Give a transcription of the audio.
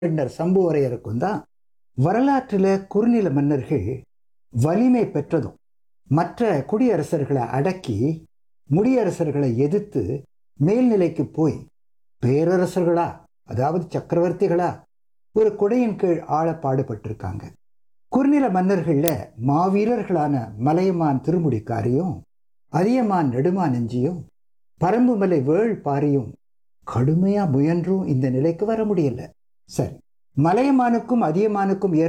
பின்னர் சம்புவரையருக்கும் தான் வரலாற்றில் குறுநில மன்னர்கள் வலிமை பெற்றதும் மற்ற குடியரசர்களை அடக்கி முடியரசர்களை எதிர்த்து மேல்நிலைக்கு போய் பேரரசர்களா அதாவது சக்கரவர்த்திகளா ஒரு குடையின் கீழ் ஆள பாடுபட்டிருக்காங்க குறுநில மன்னர்களில் மாவீரர்களான மலையமான் திருமுடிக்காரியும் அதியமான் நெடுமானஞ்சியும் பரம்புமலை வேள் பாரியும் கடுமையா முயன்றும் இந்த நிலைக்கு வர முடியல சரி மலையமானுக்கும் அதியமானுக்கும்